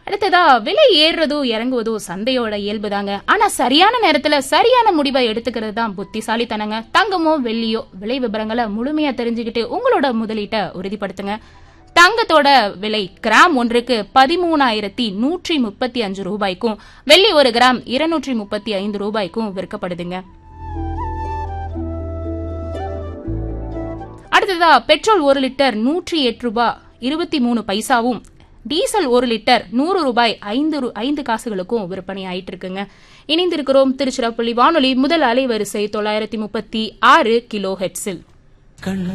அடுத்ததா விலை ஏறுறதோ இறங்குவதோ சந்தையோட இயல்பு தாங்க ஆனா சரியான நேரத்துல சரியான முடிவை எடுத்துக்கிறது தான் புத்திசாலித்தனங்க தங்கமோ வெள்ளியோ விலை விவரங்களை முழுமையா தெரிஞ்சுக்கிட்டு உங்களோட முதலீட்டை உறுதிப்படுத்துங்க தங்கத்தோட விலை கிராம் ஒன்றுக்கு பதிமூணாயிரத்தி நூற்றி முப்பத்தி அஞ்சு ரூபாய்க்கும் வெள்ளி ஒரு கிராம் இருநூற்றி முப்பத்தி ஐந்து ரூபாய்க்கும் விற்கப்படுதுங்க அடுத்ததா பெட்ரோல் ஒரு லிட்டர் நூற்றி எட்டு ரூபாய் இருபத்தி மூணு பைசாவும் டீசல் ஒரு லிட்டர் நூறு ரூபாய் ஐந்து ரு- ஐந்து காசுகளுக்கும் விற்பனை ஆயிட்டு இருக்குங்க இணைந்திருக்கிறோம் திருச்சிராப்பள்ளி வானொலி முதல் அலைவரிசை தொள்ளாயிரத்தி முப்பத்தி ஆறு கிலோ ஹெட்ஸில் கண்ணு